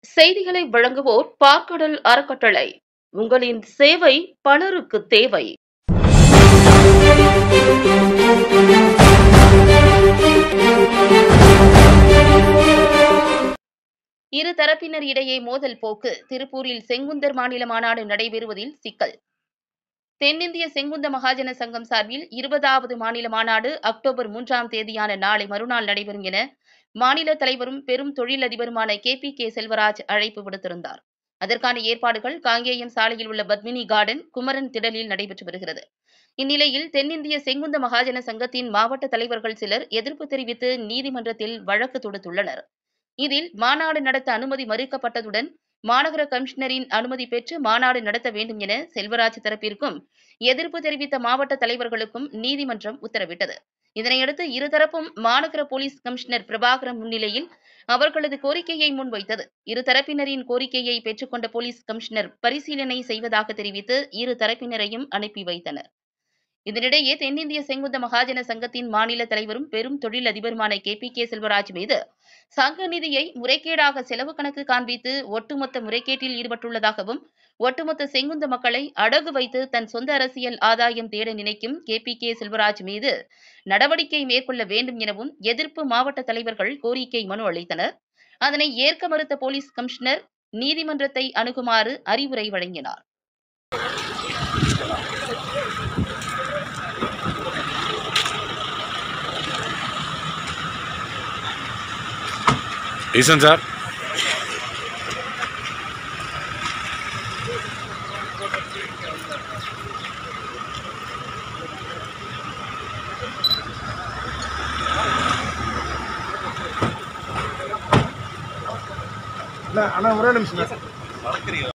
செய்திகளை வழங்குவோர் பார்க்கடல் அறக்கட்டளை உங்களின் சேவை பலருக்கு தேவை இரு தரப்பினர் இடையே மோதல் போக்கு திருப்பூரில் செங்குந்தர் மாநில மாநாடு நடைபெறுவதில் சிக்கல் தென்னிந்திய செங்குந்த மகாஜன சங்கம் சார்பில் இருபதாவது மாநில மாநாடு அக்டோபர் மூன்றாம் தேதியான நாளை மறுநாள் நடைபெறும் என மாநில தலைவரும் பெரும் தொழிலதிபருமான கே பி கே செல்வராஜ் அழைப்பு விடுத்திருந்தார் அதற்கான ஏற்பாடுகள் காங்கேயம் சாலையில் உள்ள பத்மினி கார்டன் குமரன் திடலில் நடைபெற்று வருகிறது இந்நிலையில் தென்னிந்திய செங்குந்த மகாஜன சங்கத்தின் மாவட்ட தலைவர்கள் சிலர் எதிர்ப்பு தெரிவித்து நீதிமன்றத்தில் வழக்கு தொடுத்துள்ளனர் இதில் மாநாடு நடத்த அனுமதி மறுக்கப்பட்டதுடன் மாநகர கமிஷனரின் அனுமதி பெற்று மாநாடு நடத்த வேண்டும் என செல்வராஜ் தரப்பிற்கும் எதிர்ப்பு தெரிவித்த மாவட்ட தலைவர்களுக்கும் நீதிமன்றம் உத்தரவிட்டது இதனையடுத்து இருதரப்பும் மாநகர போலீஸ் கமிஷனர் பிரபாகரன் முன்னிலையில் அவர்களது கோரிக்கையை முன்வைத்தது இருதரப்பினரின் கோரிக்கையை பெற்றுக்கொண்ட போலீஸ் கமிஷனர் பரிசீலனை செய்வதாக தெரிவித்து இரு தரப்பினரையும் அனுப்பி வைத்தனர் இதனிடையே தென்னிந்திய செங்குந்த மகாஜன சங்கத்தின் மாநில தலைவரும் பெரும் தொழிலதிபருமான கே பி கே செல்வராஜ் மீது சங்க நிதியை முறைகேடாக செலவு கணக்கு காண்பித்து ஒட்டுமொத்த முறைகேட்டில் ஈடுபட்டுள்ளதாகவும் ஒட்டுமொத்த செங்குந்த மக்களை அடகு வைத்து தன் சொந்த அரசியல் ஆதாயம் தேட நினைக்கும் கே பி கே செல்வராஜ் மீது நடவடிக்கை மேற்கொள்ள வேண்டும் எனவும் எதிர்ப்பு மாவட்ட தலைவர்கள் கோரிக்கை மனு அளித்தனர் அதனை ஏற்க மறுத்த போலீஸ் கமிஷனர் நீதிமன்றத்தை அணுகுமாறு அறிவுரை வழங்கினார் ஈசன் சார் அண்ணா ஒரே நிமிஷம்